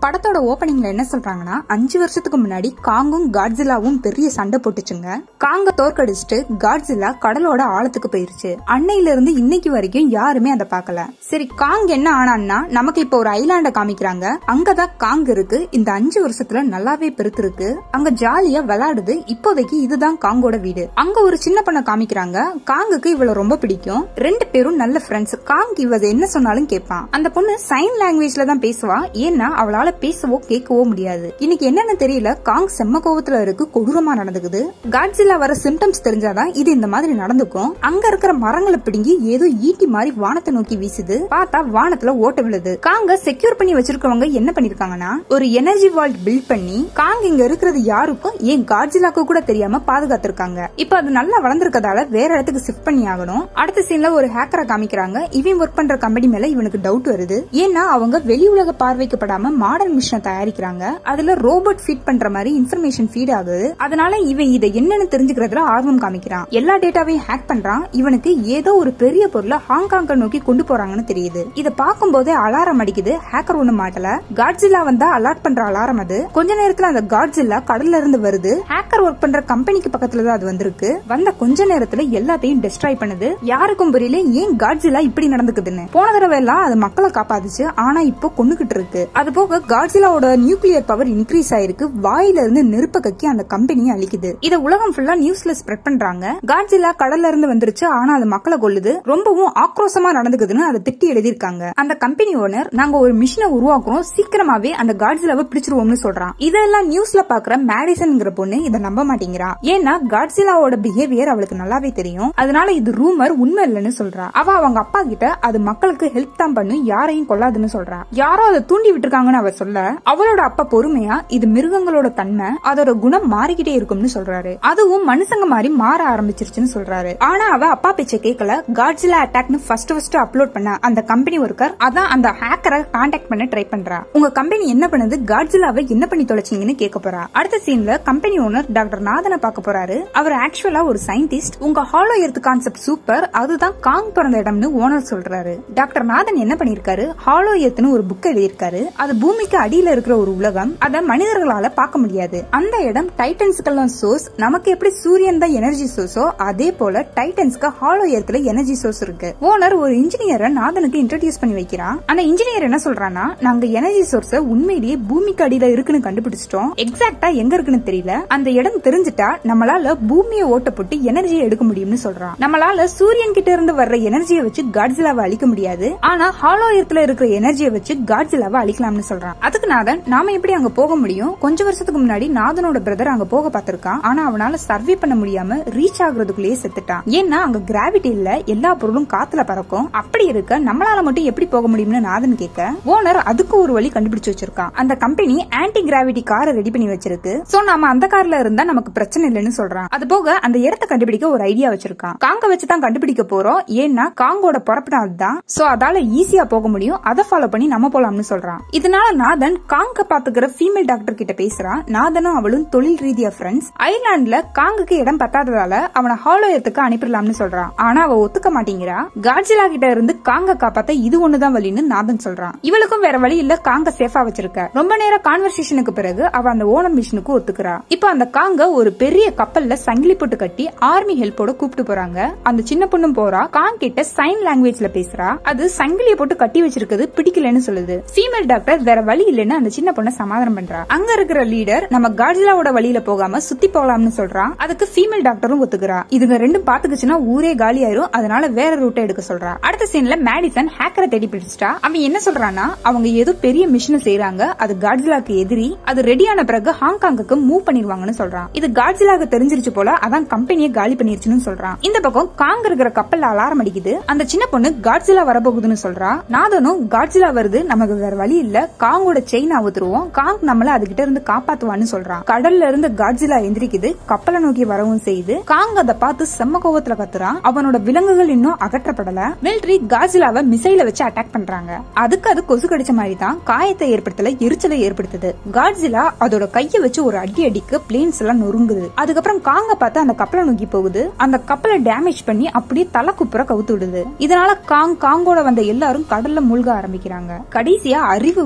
படத்தோட ஓபனிங்ல என்ன சொல்றாங்கன்னா அஞ்சு வருஷத்துக்கு முன்னாடி காங்கும் காட்ஸிலாவும் பெரிய சண்டை போட்டுச்சுங்க காங்க தோற்கடிச்சிட்டு காட்ஸிலா கடலோட ஆழத்துக்கு போயிருச்சு அன்னையில இருந்து இன்னைக்கு வரைக்கும் யாருமே அதை பார்க்கல சரி காங் என்ன ஆனான்னா நமக்கு இப்போ ஒரு ஐலாண்ட காமிக்கிறாங்க அங்கதான் காங் இருக்கு இந்த அஞ்சு வருஷத்துல நல்லாவே பெருத்து இருக்கு அங்க ஜாலியா விளையாடுது இப்போதைக்கு இதுதான் காங்கோட வீடு அங்க ஒரு சின்ன பொண்ணை காமிக்கிறாங்க காங்குக்கு இவள ரொம்ப பிடிக்கும் ரெண்டு பேரும் நல்ல ஃப்ரெண்ட்ஸ் காங் இவ என்ன சொன்னாலும் கேட்பான் அந்த பொண்ணு சைன் லாங்குவேஜ்ல தான் பேசுவா ஏன்னா அவளால பேசவோ கேட்கவோ முடியாது இன்னைக்கு என்னன்னு தெரியல காங் செம்ம கோவத்துல இருக்கு கொடூரமா நடந்துக்குது காட்ஸில்லா வர சிம்டம்ஸ் தெரிஞ்சாதான் இது இந்த மாதிரி நடந்துக்கும் அங்க இருக்கிற மரங்களை பிடுங்கி ஏதோ ஈட்டி மாதிரி வானத்தை நோக்கி வீசுது பார்த்தா வானத்துல ஓட்ட விழுது காங்க செக்யூர் பண்ணி வச்சிருக்கவங்க என்ன பண்ணிருக்காங்கன்னா ஒரு எனர்ஜி வால்ட் பில்ட் பண்ணி காங் இங்க இருக்கிறது யாருக்கும் ஏன் காட்ஸிலாக்கு கூட தெரியாம பாதுகாத்திருக்காங்க இப்ப அது நல்லா வளர்ந்துருக்கதால வேற இடத்துக்கு ஷிஃப்ட் பண்ணி ஆகணும் அடுத்த சீன்ல ஒரு ஹேக்கரை காமிக்கிறாங்க இவன் ஒர்க் பண்ற கம்பெனி மேல இவனுக்கு டவுட் வருது ஏன்னா அவங்க வெளி உலக பார்வைக்கப்படாம மாடர்ன் மிஷினை தயாரிக்கிறாங்க அதுல ரோபோட் ஃபீட் பண்ற மாதிரி இன்ஃபர்மேஷன் ஃபீட் ஆகுது அதனால இவன் இதை என்னன்னு தெரிஞ்சுக்கிறதுல ஆர்வம் காமிக்கிறான் எல்லா டேட்டாவையும் ஹேக் பண்றான் இவனுக்கு ஏதோ ஒரு பெரிய பொருளை ஹாங்காங்க நோக்கி கொண்டு போறாங்கன்னு தெரியுது இத பார்க்கும் போதே அலாரம் அடிக்குது ஹேக்கர் ஒண்ணு மாட்டல காட்ஸில்லா வந்தா அலர்ட் பண்ற அலாரம் அது கொஞ்ச நேரத்துல அந்த காட்ஸில்லா கடல்ல இருந்து வருது ஹேக்கர் ஒர்க் பண்ற கம்பெனிக்கு பக்கத்துல தான் அது வந்திருக்கு வந்த கொஞ்ச நேரத்துல எல்லாத்தையும் டெஸ்ட்ராய் பண்ணுது யாருக்கும் புரியல ஏன் காட்ஸில்லா இப்படி நடந்துக்குதுன்னு போன தடவை எல்லாம் அது மக்களை காப்பாத்துச்சு ஆனா இப்போ கொண்டுகிட்டு இருக்கு அது போக காட்ஸிலாவோட நியூக்ளியர் பவர் இன்க்ரீஸ் ஆயிருக்கு வாயில இருந்து நெருப்ப கக்கி அந்த கம்பெனியை அழிக்குது இத உலகம் ஃபுல்லா நியூஸ்ல ஸ்ப்ரெட் பண்றாங்க காட்ஸிலா கடல்ல இருந்து வந்துருச்சு ஆனா அது மக்களை கொல்லுது ரொம்பவும் ஆக்ரோஷமா நடந்துக்குதுன்னு அதை திட்டி எழுதியிருக்காங்க அந்த கம்பெனி ஓனர் நாங்க ஒரு மிஷினை உருவாக்குறோம் சீக்கிரமாவே அந்த காட்ஸிலாவை பிடிச்சிருவோம்னு சொல்றான் இதெல்லாம் நியூஸ்ல பாக்குற மேடிசன்ங்கிற பொண்ணு இதை நம்ப மாட்டேங்கிறா ஏன்னா காட்ஸிலாவோட பிஹேவியர் அவளுக்கு நல்லாவே தெரியும் அதனால இது ரூமர் உண்மை இல்லைன்னு சொல்றா அவ அவங்க அப்பா கிட்ட அது மக்களுக்கு ஹெல்ப் தான் பண்ணு யாரையும் கொல்லாதுன்னு சொல்றா யாரோ அதை தூண்டி விட்டுருக்காங்கன்னு அவ சொல்ல அவளோட அப்பா பொறுமையா இது மிருகங்களோட தன்மை அதோட குணம் மாறிக்கிட்டே இருக்கும்னு சொல்றாரு அதுவும் மனுஷங்க மாதிரி மாற ஆரம்பிச்சிருச்சுன்னு சொல்றாரு ஆனா அவ அப்பா பேச்ச கேட்கல காட்ஸிலா அட்டாக்னு ஃபர்ஸ்ட் ஃபர்ஸ்ட் அப்லோட் பண்ண அந்த கம்பெனி ஒர்க்கர் அதான் அந்த ஹேக்கரை கான்டாக்ட் பண்ண ட்ரை பண்றா உங்க கம்பெனி என்ன பண்ணுது காட்ஸிலாவை என்ன பண்ணி தொலைச்சீங்கன்னு கேட்க போறா அடுத்த சீன்ல கம்பெனி ஓனர் டாக்டர் நாதனை பார்க்க போறாரு அவர் ஆக்சுவலா ஒரு சயின்டிஸ்ட் உங்க ஹாலோ எர்த் கான்செப்ட் சூப்பர் அதுதான் காங் பிறந்த இடம்னு ஓனர் சொல்றாரு டாக்டர் நாதன் என்ன பண்ணிருக்காரு ஹாலோ எர்த்னு ஒரு புக் எழுதியிருக்காரு அது பூமிக்கு அடியில இருக்கிற ஒரு உலகம் அதை மனிதர்களால பார்க்க முடியாது அந்த இடம் டைட்டன்ஸ்க்கெல்லாம் சோர்ஸ் நமக்கு எப்படி சூரியன் தான் எனர்ஜி சோர்ஸோ அதே போல டைட்டன்ஸ்க்கு ஹாலோ எர்த்ல எனர்ஜி சோர்ஸ் இருக்கு ஓனர் ஒரு இன்ஜினியரை நாதனுக்கு இன்ட்ரடியூஸ் பண்ணி வைக்கிறான் ஆனா இன்ஜினியர் என்ன சொல்றான்னா நாங்க எனர்ஜி சோர்ஸ உண்மையிலேயே பூமிக்கு அடியில இருக்குன்னு கண்டுபிடிச்சிட்டோம் எக்ஸாக்டா எங்க இருக்குன்னு தெரியல அந்த இடம் தெரிஞ்சுட்டா நம்மளால பூமியை ஓட்ட போட்டு எனர்ஜியை எடுக்க முடியும்னு சொல்றான் நம்மளால சூரியன் கிட்ட இருந்து வர்ற எனர்ஜியை வச்சு காட்ஸிலாவை அழிக்க முடியாது ஆனா ஹாலோ எர்த்ல இருக்கிற எனர்ஜியை வச்சு காட்ஸிலாவை அழிக்கலாம்னு சொல்றான் அதுக்கு நாதன் நாம எப்படி அங்க போக முடியும் கொஞ்ச வருஷத்துக்கு முன்னாடி நாதனோட பிரதர் அங்க போக பார்த்திருக்கான் ஆனா அவனால சர்வே பண்ண முடியாம ரீச் ஆகுறதுக்குள்ளேயே செத்துட்டான் ஏன்னா அங்க கிராவிட்டி இல்ல எல்லா பொருளும் காத்துல பறக்கும் அப்படி இருக்க நம்மளால மட்டும் எப்படி போக முடியும்னு நாதன் கேட்க ஓனர் அதுக்கு ஒரு வழி கண்டுபிடிச்சு வச்சிருக்கான் அந்த கம்பெனி ஆன்டி கிராவிட்டி காரை ரெடி பண்ணி வச்சிருக்கு சோ நாம அந்த கார்ல இருந்தா நமக்கு பிரச்சனை இல்லைன்னு சொல்றான் அது போக அந்த இடத்தை கண்டுபிடிக்க ஒரு ஐடியா வச்சிருக்கான் காங்க வச்சு தான் கண்டுபிடிக்க போறோம் ஏன்னா காங்கோட பொறப்பு அதுதான் சோ அதால ஈஸியா போக முடியும் அதை ஃபாலோ பண்ணி நம்ம போலாம்னு சொல்றான் இதனால நாதன் காங்க பாத்துக்கிற ஃபீமேல் டாக்டர் கிட்ட பேசுறான் நாதனும் அவளும் தொழில் ரீதியா ஃப்ரெண்ட்ஸ் ஐலாண்ட்ல காங்குக்கு இடம் பத்தாததால அவனை ஹாலோ எர்த்துக்கு அனுப்பிடலாம்னு சொல்றான் ஆனா அவ ஒத்துக்க மாட்டேங்கிறா காட்ஜிலா கிட்ட இருந்து காங்க காப்பாத்த இது ஒண்ணுதான் வழின்னு நாதன் சொல்றான் இவளுக்கும் வேற வழி இல்ல காங்க சேஃபா வச்சிருக்க ரொம்ப நேரம் கான்வர்சேஷனுக்கு பிறகு அவ அந்த ஓனர் மிஷனுக்கு ஒத்துக்கிறா இப்ப அந்த காங்க ஒரு பெரிய கப்பல்ல சங்கிலி போட்டு கட்டி ஆர்மி ஹெல்ப்போட கூப்பிட்டு போறாங்க அந்த சின்ன பொண்ணும் போறா காங் கிட்ட சைன் லாங்குவேஜ்ல பேசுறா அது சங்கிலிய போட்டு கட்டி வச்சிருக்கிறது பிடிக்கலன்னு சொல்லுது ஃபீமேல் டாக்டர் வேற வழி இல்லைன்னு அந்த சின்ன பொண்ணை சமாதானம் பண்றா அங்க இருக்கிற லீடர் நம்ம காட்ஜிலாவோட வழியில போகாம சுத்தி போகலாம்னு சொல்றான் அதுக்கு ஃபீமேல் டாக்டரும் ஒத்துக்கிறா இதுங்க ரெண்டும் பாத்துக்குச்சுன்னா ஊரே காலி ஆயிரும் அதனால வேற ரூட்டை எடுக்க சொல்றா அடுத்த சீன்ல மேடிசன் ஹேக்கரை தேடி பிடிச்சிட்டா அவன் என்ன சொல்றான்னா அவங்க ஏதோ பெரிய மிஷினை செய்யறாங்க அது காட்ஜிலாக்கு எதிரி அது ரெடியான பிறகு ஹாங்காங்குக்கு மூவ் பண்ணிருவாங்கன்னு சொல்றான் இது காட்ஜிலாக்கு தெரிஞ்சிருச்சு போல அதான் கம்பெனியை காலி பண்ணிருச்சுன்னு சொல்றான் இந்த பக்கம் காங் இருக்கிற கப்பல்ல அலாரம் அடிக்குது அந்த சின்ன பொண்ணு காட்ஜிலா வரப்போகுதுன்னு சொல்றா நாதனும் காட்ஜிலா வருது நமக்கு வேற வழி இல்ல காங்கோட செயின் அவுத்துருவோம் காங் நம்மள அதுகிட்ட இருந்து காப்பாத்துவான்னு சொல்றான் கடல்ல இருந்து காட்ஜிலா எந்திரிக்குது கப்பலை நோக்கி வரவும் செய்யுது காங் அதை பார்த்து செம்ம கோவத்துல கத்துறான் அவனோட விலங்குகள் இன்னும் அகற்றப்படல மிலிட்டரி காட்ஜிலாவை மிசைல வச்சு அட்டாக் பண்றாங்க அதுக்கு அது கொசு கடிச்ச மாதிரி தான் காயத்தை ஏற்படுத்தல எரிச்சலை ஏற்படுத்துது காட்ஜிலா அதோட கைய வச்சு ஒரு அடி அடிக்கு பிளேன்ஸ் எல்லாம் நொறுங்குது அதுக்கப்புறம் காங்க பார்த்து அந்த கப்பலை நோக்கி போகுது அந்த கப்பலை டேமேஜ் பண்ணி அப்படியே தலை குப்புற கவுத்து விடுது இதனால காங் காங்கோட வந்த எல்லாரும் கடல்ல மூழ்க ஆரம்பிக்கிறாங்க கடைசியா அறிவு வந்து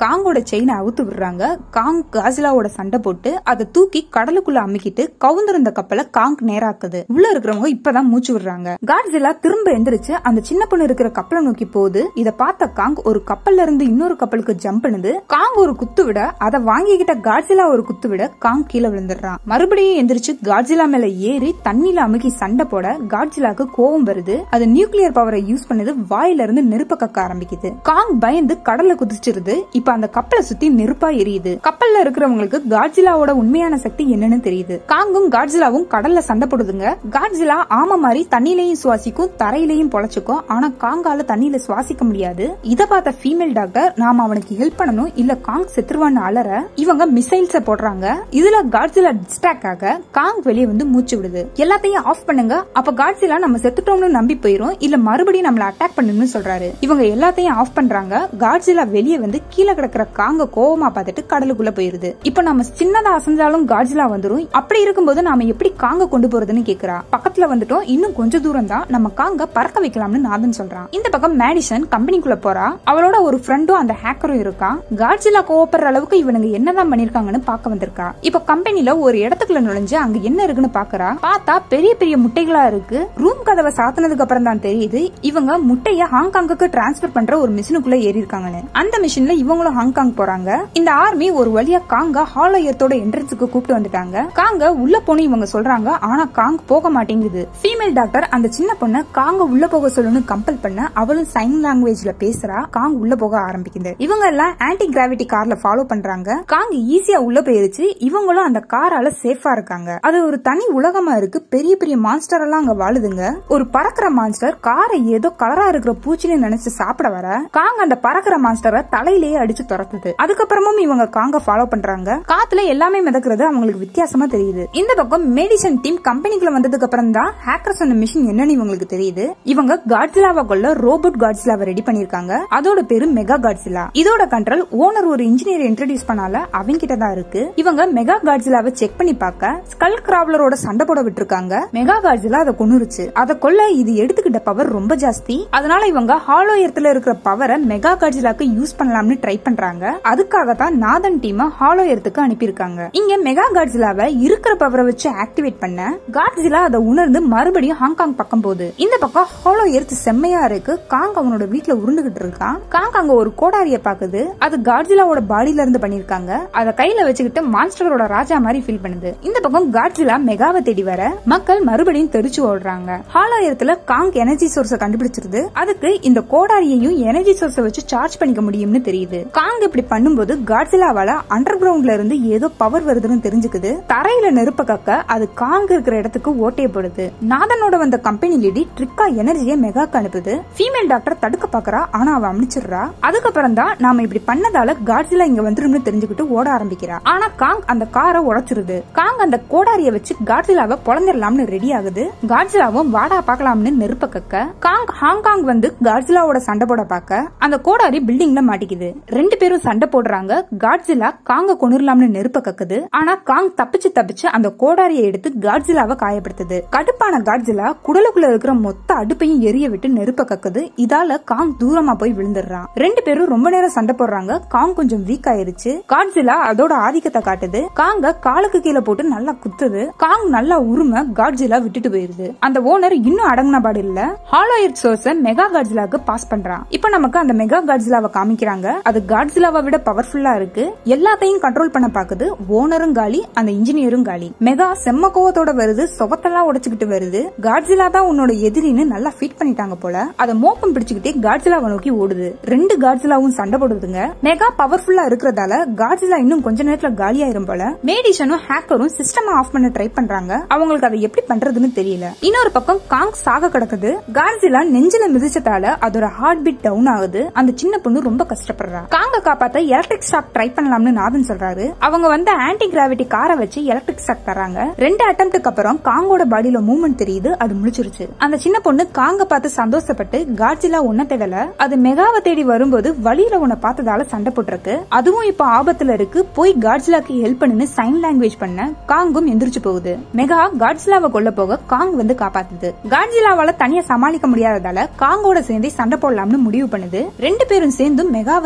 காங்கோட செயினை அவுத்து விடுறாங்க காங் காசிலாவோட சண்டை போட்டு அதை தூக்கி கடலுக்குள்ள அமுக்கிட்டு கவுந்திருந்த கப்பலை காங் நேராக்குது உள்ள இருக்கிறவங்க இப்பதான் மூச்சு விடுறாங்க காட்ஸிலா திரும்ப எந்திரிச்சு அந்த சின்ன பொண்ணு இருக்கிற கப்பலை நோக்கி போகுது இத பார்த்த காங் ஒரு கப்பல்ல இருந்து இன்னொரு கப்பலுக்கு ஜம்ப் பண்ணுது காங் ஒரு குத்து விட அதை வாங்கிக்கிட்ட காட்ஸிலா ஒரு குத்து விட காங் கீழே விழுந்துடுறான் மறுபடியும் எந்திரிச்சு காட்ஸிலா மேல ஏறி தண்ணியில அமுக்கி சண்டை போட காட்ஸிலாக்கு கோவம் வருது அது நியூக்ளியர் பவரை யூஸ் பண்ணது வாயில இருந்து நெருப்ப கக்க ஆரம்பிக்குது காங் பயந்து கடல்ல குதிச்சிருது இப்ப அந்த கப்பலை சுத்தி நெருப்பா எரியுது கப்பல்ல இருக்கிறவங்களுக்கு காட்ஸிலாவோட உண்மையான சக்தி என்னன்னு தெரியுது காங்கும் காட்ஸிலாவும் கடல்ல சண்டை போடுதுங்க காட்ஸிலா ஆம மாதிரி தண்ணிலையும் சுவாசிக்கும் தரையிலையும் பொழைச்சுக்கும் ஆனா காங்கால தண்ணியில சுவாசிக்க முடியாது இத பார்த்த ஃபீமேல் டாக்டர் நாம அவனுக்கு ஹெல்ப் பண்ணணும் இல்ல காங் செத்துருவான்னு அலற இவங்க மிசைல்ஸ போடுறாங்க இதுல காட்ஸிலா டிஸ்ட்ராக்ட் ஆக காங் வெளியே வந்து மூச்சு விடுது எல்லாத்தையும் ஆஃப் பண்ணுங்க அப்ப காட்ஸிலா நம்ம செத்துட்டோம்னு நம்பி போயிரும் இல்ல மறுபடியும் நம்மள அட்டாக் பண்ணுன்னு சொல்றாரு இவங்க எல்லாத்தையும் ஆஃப் பண்றாங்க காட்ஸிலா வெளியே வந்து கீழே கிடக்குற காங்க கோவமா பார்த்துட்டு கடலுக்குள்ள போயிருது இப்ப நம்ம சின்னதா அசைஞ்சாலும் காட்ஸிலா வந்துரும் அப்படி இருக்கும்போது நாம எப்படி காங்க கொண்டு போறதுன்னு கேக்குறா பக்கத்துல வந்துட்டோம் இன்னும் கொஞ்ச தூரம் தான் நம்ம காங்க பறக்க வைக்கலாம்னு நாதன் சொல்றான் இந்த பக்கம் மேடிசன் கம்பெனிக்குள்ள போறா அவளோட ஒரு ஃப்ரெண்டும் அந்த ஹேக்கரும் இருக்கான் காட்ஸிலா கோவப்படுற அளவுக்கு இவனுங்க என்னதான் பண்ணிருக்காங்கன்னு பார்க்க வந்திருக்கா இப்ப கம்பெனில ஒரு இடத்துக்குள்ள நுழைஞ்சு அங்க என்ன இருக்குன்னு பாக்குறா பார்த்தா பெரிய பெரிய முட்டைகளா இருக்கு ரூம் கதவை சாத்தினதுக்கு அப்புறம் தான் தெரியுது இவங்க முட்டைய ஹாங்காங்குக்கு டிரான்ஸ்பர் பண்ற ஒரு மிஷினுக்குள்ள ஏறி இருக்காங்கன்னு அந்த மிஷின்ல இவங்களும் ஹாங்காங் போறாங்க இந்த ஆர்மி ஒரு வழியா காங்க ஹாலோயத்தோட என்ட்ரன்ஸுக்கு கூப்பிட்டு வந்துட்டாங்க காங்க உள்ள போன இவங்க சொல்றாங்க ஆனா காங் போக மாட்டேங்குது ஃபீமேல் டாக்டர் அந்த சின்ன பொண்ண காங்க உள்ள போக சொல்லணும்னு கம்பல் பண்ண அவளும் சைன் லாங்குவேஜ்ல பேசுறா காங் உள்ள போக ஆரம்பிக்குது இவங்க எல்லாம் ஆன்டி கிராவிட்டி கார்ல ஃபாலோ பண்றாங்க காங் ஈஸியா உள்ள போயிருச்சு இவங்களும் அந்த காரால சேஃபா இருக்காங்க அது ஒரு தனி உலகமா இருக்கு பெரிய பெரிய மான்ஸ்டர் எல்லாம் அங்க வாழுதுங்க ஒரு பறக்கிற மான்ஸ்டர் காரை ஏதோ கலரா இருக்கிற பூச்சின்னு நினைச்சு சாப்பிட வர காங் அந்த பறக்கிற மான்ஸ்டரை தலையிலேயே அடிச்சு துரத்துது அதுக்கப்புறமும் இவங்க காங்க ஃபாலோ பண்றாங்க காத்துல எல்லாமே மிதக்கிறது அவங்களுக்கு வித்தியாசமா தெரியுது இந்த பக்கம் மெடிசன் டீம் கம்பெனிக்குள்ள வந்ததுக்கு அப்புறம் தான் ஹேக்கர் சொன்ன மிஷின் என்னன்னு இவங்களுக்கு தெரியுது இவங்க காட்ஸிலாவை கொள்ள ரோபோட் காட்ஸிலாவை ரெடி பண்ணிருக்காங்க அதோட பேரு மெகா காட்ஸிலா இதோட கண்ட்ரோல் ஓனர் ஒரு இன்ஜினியர் இன்ட்ரடியூஸ் பண்ணால அவங்க கிட்ட தான் இருக்கு இவங்க மெகா காட்ஸிலாவை செக் பண்ணி பார்க்க ஸ்கல் கிராவலரோட சண்டை போட விட்டுருக்காங்க மெகா காட்ஸிலா அதை கொன்னுருச்சு அதை கொல்ல இது எடுத்துக்கிட்ட பவர் ரொம்ப ஜாஸ்தி அதனால இவங்க ஹாலோ எர்த்ல இருக்கிற பவரை மெகா காட்ஸிலாக்கு யூஸ் பண்ணலாம்னு ட்ரை பண்றாங்க அதுக்காக தான் நாதன் டீம் ஹாலோ எர்த்துக்கு அனுப்பியிருக்காங்க இங்க மெகா காட்ஸிலாவை இருக்கிற பவரை வச்சு ஆக்டிவேட் பண்ண காட்ஸிலா அதை உணர்ந்து மறுபடியும் ஹாங்காங் பக்கம் போகுது இந்த பக்கம் ஹாலோ எர்த் செம்மையா இருக்கு காங் அவனோட வீட்டுல உருண்டுகிட்டு இருக்கான் காங் அங்க ஒரு கோடாரிய பாக்குது அது காட்ஸிலாவோட பாடியில இருந்து பண்ணிருக்காங்க அதை கையில வச்சுக்கிட்டு மான்ஸ்டரோட ராஜா மாதிரி ஃபீல் பண்ணுது இந்த பக்கம் காட்ஸிலா மெகாவை தேடி வர மக்கள் மறுபடியும் தெரிச்சு ஓடுறாங்க ஹாலோ எர்த்ல காங் எனர்ஜி சோர்ஸ கண்டுபிடிச்சிருது அதுக்கு இந்த கோடாரியையும் எனர்ஜி சோர்ஸ வச்சு சார்ஜ் பண்ணிக்க முடியும்னு தெரியுது காங் இப்படி பண்ணும்போது காட்ஸிலாவால அண்டர் கிரவுண்ட்ல இருந்து ஏதோ பவர் வருதுன்னு தெரிஞ்சுக்குது தரையில நெருப்ப கக்க அது காங் இருக்கிற இடத்துக்கு ஓட்டையப்படுது நாதனோட வந்த கம்பெனி லேடி ட்ரிக்கா எனர்ஜியை மெகாக்கு அனுப்புது ஃபீமேல் டாக்டர் தடுக்க பாக்குறா ஆனா அவ அமிச்சிடுறா அதுக்கப்புறம் தான் நாம இப்படி பண்ணதால காட்ஸிலா இங்க வந்துரும்னு தெரிஞ்சுக்கிட்டு ஓட ஆரம்பிக்கிறா ஆனா காங் அந்த காரை உடைச்சிருது காங் அந்த கோடாரிய வச்சு காட்ஸிலாவை பொழந்துடலாம்னு ரெடி ஆகுது காட்ஸிலாவும் வாடா பார்க்கலாம்னு நெருப்ப கக்க காங் ஹாங்காங் வந்து காட்ஸிலாவோட சண்டை போட பார்க்க அந்த கோடாரி பில்டிங்ல மாட்டிக்குது ரெண்டு பேரும் சண்டை போடுறாங்க காட்ஸிலா காங்க கொண்டுலாம்னு நெருப்ப கக்குது ஆனா காங் தப்பிச்சு தப்பிச்சு அந்த கோடாரியை எடுத்து காட்ஸிலாவை காயப்படுத்துது கடுப்பான காட்ஸிலா குடலுக்குள்ள இருக்கிற மொத்த அடுப்பையும் எரிய விட்டு நெருப்ப கக்குது இதால காங் தூரமா போய் விழுந்துடுறான் ரெண்டு பேரும் ரொம்ப நேரம் சண்டை போடுறாங்க காங் கொஞ்சம் வீக் ஆயிருச்சு காட்ஸிலா அதோட ஆதிக்கத்தை காட்டுது காங்க காலுக்கு கீழே போட்டு நல்லா குத்துது காங் நல்லா உரும காட்ஸிலா விட்டுட்டு போயிருது அந்த ஓனர் இன்னும் அடங்கின பாடு இல்ல ஹாலோ எர்த் சோர்ஸ மெகா காட்ஸிலாக்கு பாஸ் பண்றான் இப்போ நமக்கு அந்த மெகா காட்ஸிலாவை காமிக்கிறாங்க அது காட்ஸிலாவை விட பவர்ஃபுல்லா இருக்கு எல்லாத்தையும் கண்ட்ரோல் பண்ண பாக்குது ஓனரும் காலி அந்த இன்ஜினியரும் காலி மெகா செம்ம கோவத்தோட வருது சொவத்தெல்லாம் உடைச்சுக்கிட்டு வருது காட்ஸிலா தான் உன்னோட எதிரின்னு நல்லா ஃபிட் பண்ணிட்டாங்க போல அதை மோப்பம் பிடிச்சுக்கிட்டே காட்ஸிலாவை நோக்கி ஓடுது ரெண்டு காட்ஸிலாவும் சண்டை போடுதுங்க மெகா பவர்ஃபுல்லா இருக்கிறதால காட்ஸிலா இன்னும் கொஞ்ச நேரத்துல காலியாயிரும் போல மேடிஷனும் ஹேக்கரும் சிஸ்டம் ஆஃப் பண்ண ட்ரை பண்றாங்க அவங்களுக்கு அதை எப்படி பண்றதுன்னு தெரியல இன்னொரு பக்கம் காங் சாக கிடக்குது காட்ஸிலா நெஞ்சில மிதிச்சதால அதோட ஹார்ட் பீட் டவுன் ஆகுது அந்த சின்ன பொண்ணு ரொம்ப கஷ்டப்படுறா காங்க காப்பாத்த எலக்ட்ரிக் ஷாக் ட்ரை பண்ணலாம்னு நாதன் சொல்றாரு அவங்க வந்து ஆன்டி கிராவிட்டி காரை வச்சு எலக்ட்ரிக் ஷாக் தராங்க ரெண்டு அட்டம்ப்டுக்கு அப்புறம் காங்கோட பாடியில மூவ்மெண்ட் தெரியுது அது முழிச்சிருச்சு அந்த சின்ன பொண்ணு காங்க பார்த்து சந்தோஷப்பட்டு காட்ஸிலா உன்ன தேடல அது மெகாவை தேடி வரும்போது வழியில உன்னை பார்த்ததால சண்டை போட்டிருக்கு அதுவும் இப்ப ஆபத்துல இருக்கு போய் காட்ஸிலாக்கு ஹெல்ப் பண்ணுன்னு சைன் லாங்குவேஜ் பண்ண காங்கும் எந்திரிச்சு போகுது மெகா காட்ஸிலாவை கொல்ல போக காங் வந்து காப்பாத்துது காட்ஸிலாவால தனியா சமாளிக்க முடியாததால காங்கோட சேர்ந்தே சண்டை போடலாம்னு முடிவு பண்ணுது ரெண்டு பேரும் சேர்ந்து மெகாவை சமாளிக்க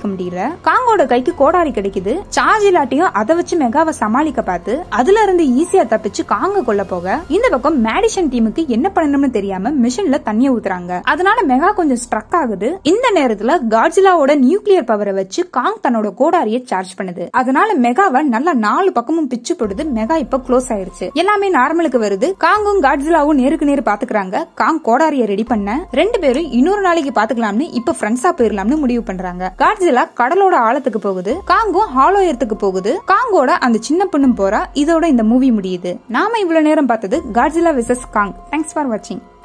முடியல காங்கோட கைக்கு கோடாரி கிடைக்குது சார்ஜ் இல்லாட்டியும் அதை வச்சு மெகாவை சமாளிக்க பார்த்து அதுல இருந்து ஈஸியா தப்பிச்சு காங்க கொள்ள போக இந்த பக்கம் மேடிஷன் டீமுக்கு என்ன பண்ணணும்னு தெரியாம மிஷின்ல தண்ணிய ஊத்துறாங்க அதனால மெகா கொஞ்சம் ஸ்ட்ரக் ஆகுது இந்த நேரத்துல காட்ஜிலாவோட நியூக்ளியர் பவரை வச்சு காங் தன்னோட கோடாரியை சார்ஜ் பண்ணுது அதனால மெகாவை நல்லா நாலு பக்கமும் பிச்சு போடுது மெகா இப்ப க்ளோஸ் ஆயிருச்சு எல்லாமே நார்மலுக்கு வருது காங்கும் காட்ஜிலாவும் நேருக்கு நேரு பாத்துக்கிறாங்க காங் கோடாரியை ரெடி பண்ண ரெண்டு பேரும் இன்னொரு நாளைக்கு பாத்துக்கலாம்னு இப்ப ஃப்ரெண்ட்ஸா போயிடலாம்னு முடிவு பண்றாங்க காட்ஜிலா கடலோட ஆழத்துக்கு போகுது காங்கும் ஹாலோ எர்த்துக்கு போகுது காங்கோட அந்த சின்ன பொண்ணும் போறா இதோட இந்த மூவி முடியுது நாம இவ்வளவு நேரம் பார்த்தது Godzilla versus Kong thanks for வாட்சிங்